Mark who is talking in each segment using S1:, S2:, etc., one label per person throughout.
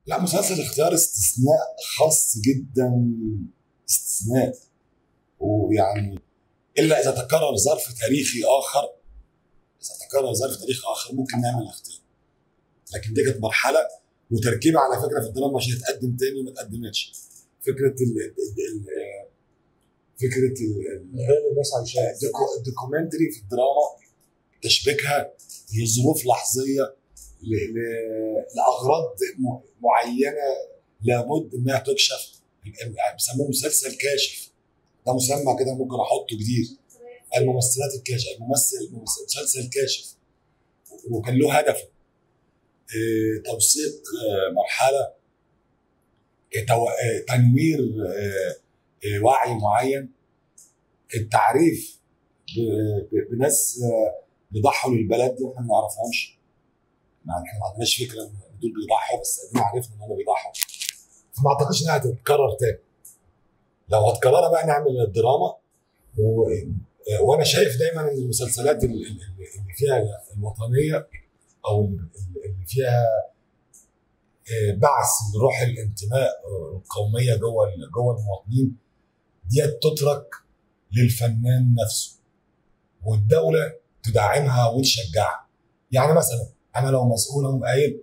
S1: لا مسلسل اختيار استثناء خاص جدا استثناء ويعني الا اذا تكرر ظرف تاريخي اخر اذا تكرر ظرف تاريخي اخر ممكن نعمل اختيار لكن دي كانت مرحله وتركيبه على فكره في الدراما عشان تقدم تاني وما تقدمتش فكره ال ال- ال- فكره ال- ال-
S2: اللي الناس عايشاها
S1: الدوكو- الدوكيومنتري في الدراما تشبيكها لظروف لحظيه ل- ل- لاغراض م- معينه لابد انها تكشف بيسموه مسلسل كاشف ده مسمى كده ممكن احطه جديد الممثلات الكاشف الممثل مسلسل كاشف وكان له هدف آه، توثيق آه، مرحله آه، تو- آه، تنوير آه، آه، وعي معين التعريف ب- ب- بناس آه، بيضحوا للبلد دي احنا ما نعرفهمش يعني احنا ما عندناش فكره ان دول بيضحوا بس ادينا عرفنا ان هم بيضحوا فما اعتقدش انها هتتكرر تاني لو هتكررها بقى نعمل الدراما و... وانا شايف دايما ان المسلسلات اللي اللي فيها الوطنيه او اللي فيها آه، بعث لروح الانتماء القوميه جوه جوه المواطنين ديت تترك للفنان نفسه والدوله تدعمها وتشجعها يعني مثلا انا لو مسؤول اقوم قايل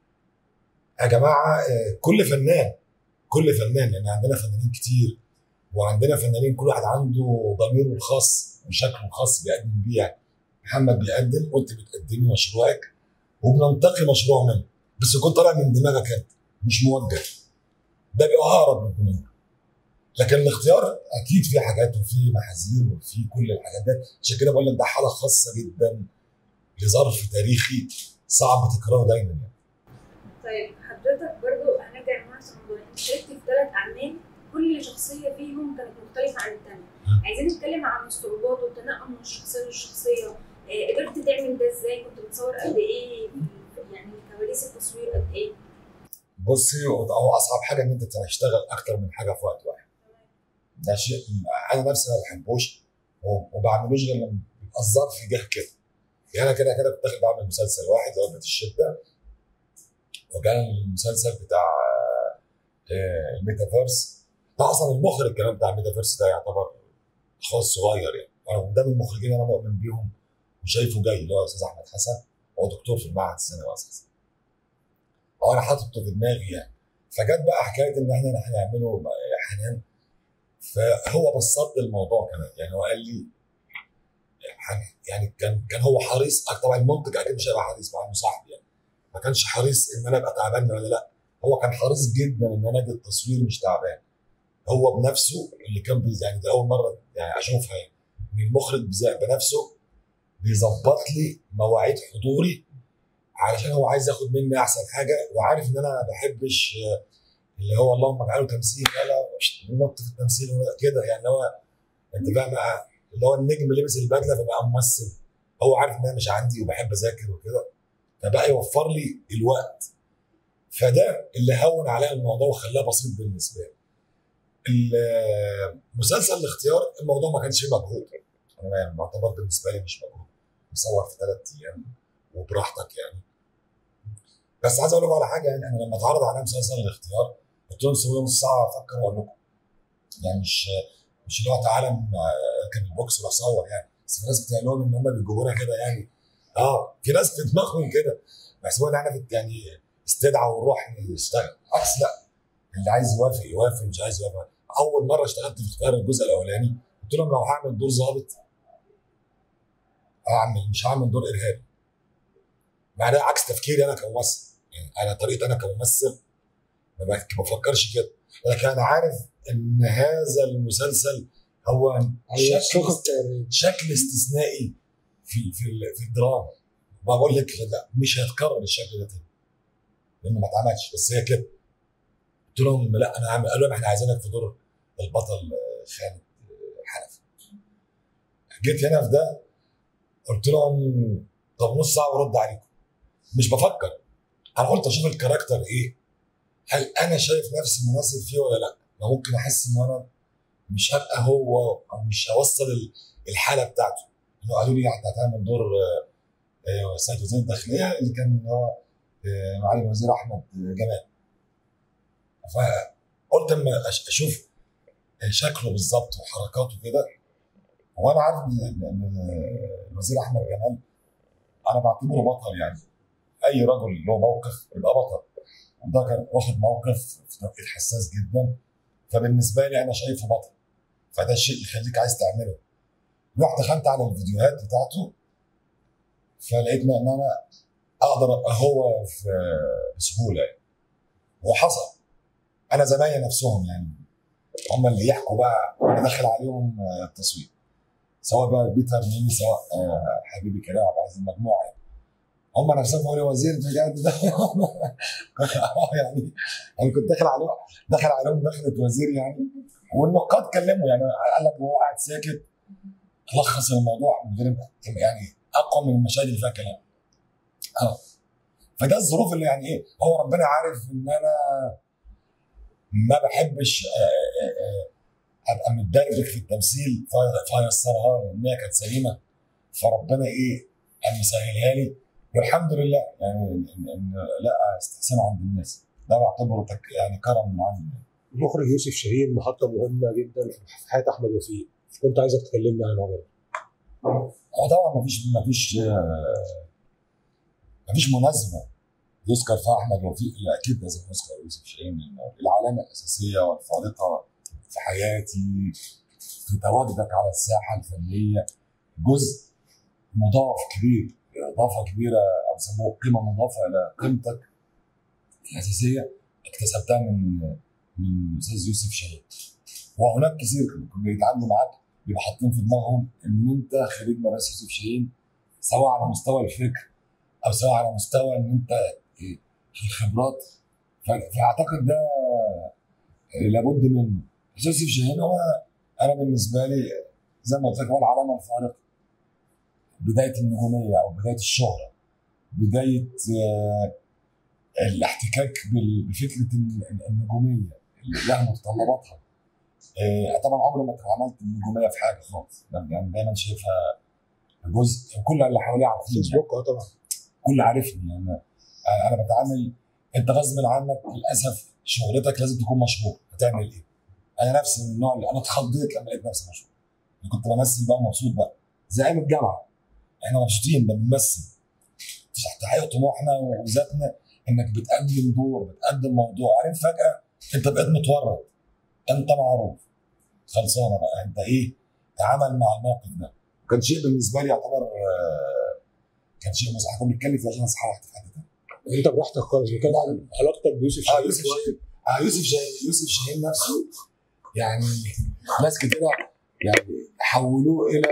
S1: يا جماعه آه، كل فنان كل فنان لان عندنا فنانين كتير وعندنا فنانين كل واحد عنده ضميره الخاص وشكله الخاص بيقدم بيه محمد بيقدم وانت بتقدمي مشروعك وبننتقي مشروع منه بس يكون طالع من دماغك انت مش موجه ده بيبقى اقرب للجمهور لكن الاختيار اكيد فيه حاجات وفيه محاذير وفيه كل الحاجات دي عشان كده بقول لك ده حاله خاصه جدا لظرف تاريخي صعب تكراره دايما يعني.
S3: طيب حضرتك برضو هنرجع لنفس الموضوع انت شاركت في ثلاث اعمال كل شخصيه فيهم كانت مختلفه عن الثانيه
S1: مم.
S3: عايزين نتكلم عن الصعوبات والتنقل من الشخصيه للشخصيه آه، قدرت تعمل ده ازاي كنت بتصور قد ايه في- يعني كواليس التصوير قد ايه
S1: بصي هو هو اصعب حاجه ان انت تشتغل اكتر من حاجه في وقت واحد ده شيء انا نفسي ما بحبوش و- وما بعملوش غير لما يبقى الظرف جه كده يعني انا كده كده كنت داخل بعمل مسلسل واحد وجبه الشده وكان المسلسل بتاع آه، الميتافيرس ده اصلا المخرج كمان بتاع الميتافيرس ده يعتبر اخويا الصغير يعني انا قدام المخرجين انا مؤمن بيهم وشايفه جاي اللي هو استاذ احمد حسن هو دكتور في المعهد الثانوي اساسا هو انا حاططه في دماغي يعني فجت بقى حكايه ان احنا هنعمله حنان فهو بسط لي الموضوع كمان يعني هو قال لي يعني- يعني كان كان هو حريص طبعا المنتج اكيد مش هيبقى حريص مع انه صاحبي يعني ما كانش حريص ان انا ابقى تعبان ولا لا هو كان حريص جدا ان انا اجي التصوير مش تعبان هو بنفسه اللي كان بي يعني ده اول مره يعني اشوفها يعني ان المخرج بز- بنفسه بيظبط لي مواعيد حضوري علشان هو عايز ياخد مني احسن حاجه وعارف ان انا ما بحبش آه، اللي هو اللهم اجعله تمثيل لا نط في التمثيل ولا كده يعني هو انت فاهم آه، اللي هو النجم لبس البدله فبقى ممثل هو عارف ان انا مش عندي وبحب اذاكر وكده فبقى يوفر لي الوقت فده اللي هون عليا الموضوع وخلاه بسيط بالنسبه لي المسلسل الاختيار الموضوع ما كانش فيه مجهود انا يعني معتبر بالنسبه لي مش مجهود مصور في ثلاث ايام وبراحتك يعني بس عايز اقول لكم على حاجه يعني انا لما اتعرض عليا مسلسل الاختيار قلت لهم سيبوا لي نص ساعه افكر واقول لكم يعني مش مش اللي هو تعالى م- كان البوكس واصور يعني بس في ناس بتقول لهم ان هم بيجيبونا كده يعني اه في ناس في دماغهم كده بيحسبوها ان احنا بت- يعني استدعى ونروح نشتغل عكس لا اللي عايز يوافق يوافق مش عايز يوافق اول مره اشتغلت في اختيار الجزء الاولاني قلت لهم لو هعمل دور ظابط هعمل مش هعمل دور ارهابي مع ده عكس تفكيري انا كممثل يعني انا طريقتي انا كممثل ما بك- ما بفكرش كده لكن انا عارف ان هذا المسلسل هو
S2: هي
S1: شكل
S2: صوت التقريب
S1: شكل استثنائي في في ال- في الدراما بقول لك لا مش هيتكرر الشكل ده تاني لانه ما اتعملش بس هي كده قلت لهم لا انا هعمل قالوا لي احنا عايزينك في دور البطل آه، خالد آه، حنفي جيت هنا في ده قلت لهم طب نص ساعه وارد عليكم مش بفكر انا قلت اشوف الكاركتر ايه هل انا شايف نفسي مناسب فيه ولا لا ما ممكن احس ان انا مش هبقى هو او مش هوصل ال- الحاله بتاعته انه قالوا لي انت هتعمل دور آه، آه، سيد وزير الداخليه اللي كان هو آه، معالي الوزير احمد جمال فقلت اما أش- اشوف شكله بالظبط وحركاته كده وانا عارف ان إن- إن الوزير احمد جمال انا بعتبره بطل يعني اي رجل له موقف يبقى بطل وده كان واخد موقف في توقيت حساس جدا فبالنسبه لي انا شايفه بطل فده الشيء يخليك عايز تعمله رحت دخلت على الفيديوهات بتاعته فلقيتنا ان انا اقدر ابقى هو في بسهوله يعني وحصل انا زمايلي نفسهم يعني هم اللي يحكوا بقى انا داخل عليهم آه، التصوير سواء بقى بيتر ميمي سواء آه، حبيبي كريم عبد العزيز المجموعه يعني هم نفسهم يقولوا وزير بجد ده آه، يعني انا كنت داخل عليهم داخل عليهم دخلة وزير يعني والنقاد كلموا يعني قال لك هو قاعد ساكت لخص الموضوع من غير يعني اقوى من المشاهد اللي فيها كلام اه فده الظروف اللي يعني ايه هو ربنا عارف ان انا ما بحبش آه، آه، آه، ابقى متدربك في التمثيل ف- فيسرها لي ان هي كانت سليمه فربنا ايه قام مسهلها لي والحمد لله يعني ان إن- إن لا استحسان عند الناس ده بعتبره تك يعني كرم من عندي
S2: المخرج يوسف شاهين محطه مهمه جدا في حياه احمد وفيق كنت عايزك تكلمنا عنها برضه
S1: هو طبعا ما فيش ما فيش ما فيش مناسبه يذكر فيها احمد وفيق الا اكيد لازم يذكر يوسف شاهين لأنه العلامه الاساسيه والفارقه في حياتي في تواجدك على الساحه الفنيه جزء مضاف كبير اضافه كبيره او بيسموه قيمه مضافه الى قيمتك الاساسيه اكتسبتها من من الاستاذ يوسف شاهين وهناك كثير بيتعاملوا معاك بيبقى حاطين في دماغهم ان انت خريج مدرسه يوسف شاهين سواء على مستوى الفكر او سواء على مستوى ان انت إيه، الخبرات ف- فاعتقد ده إيه، لابد منه يوسف شاهين هو انا بالنسبه لي زي ما قلت لك هو العلامه الفارقه بدايه النجوميه او بدايه الشهره بدايه آه، الاحتكاك بال- بفكره ال- النجوميه اللي لها متطلباتها آه، طبعا عمري ما عملت النجوميه في حاجه خالص يعني دايما شايفها جزء كل اللي حواليه عارفين يعني.
S2: فيسبوك اه طبعا
S1: كل عارفني انا انا بتعامل انت غصب عنك للاسف شغلتك لازم تكون مشهور هتعمل ايه؟ انا نفسي من النوع اللي انا اتخضيت لما لقيت نفسي مشهور أنا كنت بمثل بقى مبسوط بقى زي ايام الجامعه احنا مبسوطين بنمثل تحقيق طموحنا وذاتنا انك بتقدم دور بتقدم موضوع عارف فجاه انت بقيت متورط انت معروف خلصانه بقى انت ايه تعامل مع الموقف ده كان شيء بالنسبه لي يعتبر آه، كان شيء مزعج كنا بنتكلم فيه عشان اصحى في حد تاني
S2: انت براحتك خالص بتكلم عن علاقتك بيوسف
S1: اه
S2: شاهين
S1: يوسف شاهين اه يوسف شاهين يوسف شاهين نفسه يعني ناس كتير يعني حولوه الى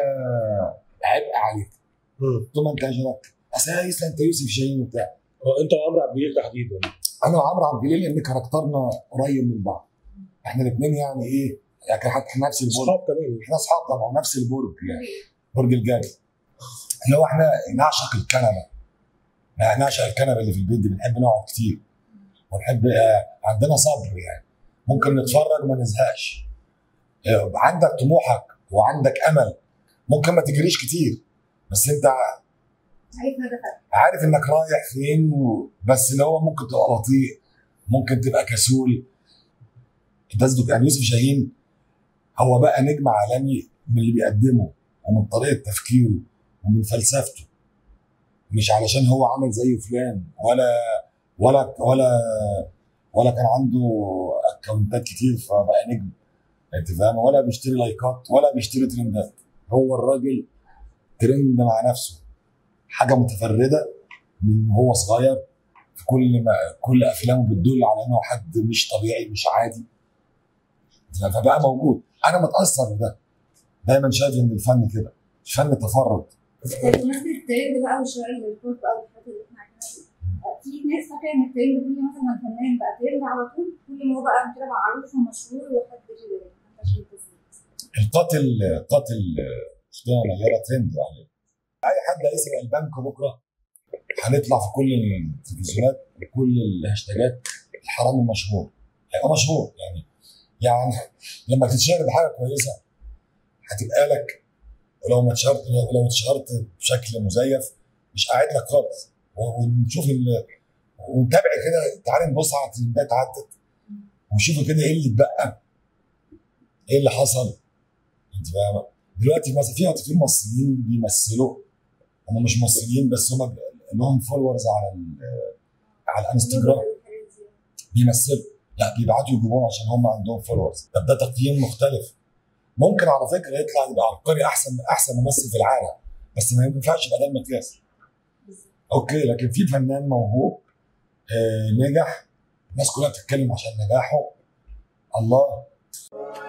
S1: عبء عليك
S2: مم.
S1: طول ما انت عشانك اصل يا يوسف انت يوسف شاهين وبتاع
S2: اه انت وعمرو عبد الجليل تحديدا
S1: انا وعمرو عبد الجليل ان كاركترنا قريب من بعض احنا الاثنين يعني ايه يعني حتى احنا نفس البرج
S2: اصحاب كمان
S1: احنا اصحاب طبعا نفس البرج يعني برج الجاري اللي هو احنا نعشق الكنبه يعني نعشق الكنبه اللي في البيت دي بنحب نقعد كتير ونحب آه، عندنا صبر يعني ممكن نتفرج ما نزهقش آه، عندك طموحك وعندك امل ممكن ما تجريش كتير بس انت
S3: عارف هدفك
S1: عارف انك رايح فين و- بس اللي هو ممكن تبقى بطيء ممكن تبقى كسول تصدق يعني يوسف شاهين هو بقى نجم عالمي من اللي بيقدمه ومن طريقه تفكيره ومن فلسفته مش علشان هو عمل زي فلان ولا ولا ولا ولا كان عنده اكونتات كتير فبقى نجم انت فاهم ولا بيشتري لايكات ولا بيشتري ترندات هو الراجل ترند مع نفسه حاجه متفرده من هو صغير في كل ما كل افلامه بتدل على انه حد مش طبيعي مش عادي فبقى موجود انا متاثر بده دايما شايف ان الفن كده الفن تفرد
S4: بمناسبة الترند بقى والشوارع اللي بتكون بقى والحاجات اللي احنا عارفينها دي آه، في ناس فاكرة ان الترند كل مثلا ما الفنان بقى ترند على طول كل ما هو بقى كده معروف ومشهور وحد كده انت شايف ازاي؟
S1: القاتل قاتل اختنا نيره ترند يعني اي حد هيسرق البنك بكره هنطلع في كل التلفزيونات وكل الهاشتاجات الحرامي المشهور هيبقى مشهور يعني يعني لما تتشهر بحاجه كويسه هتبقى لك ولو ما اتشهرت ولو اتشهرت بشكل مزيف مش قاعد لك خالص و- ونشوف ال... ونتابع كده تعالى نبص على الترندات عدت وشوفوا كده ايه اللي اتبقى ايه اللي حصل انت فاهمه دلوقتي مثلا في في ممثلين بيمثلوا هم مش ممثلين بس هم لهم فولورز على ال- على الانستجرام بيمثلوا لا بيبعتوا يجيبوهم عشان هم عندهم فولورز طب ده تقييم مختلف ممكن على فكره يطلع يبقى عبقري احسن احسن ممثل في العالم بس ما ينفعش يبقى ده المقياس اوكي لكن في فنان موهوب آه نجح الناس كلها بتتكلم عشان نجاحه الله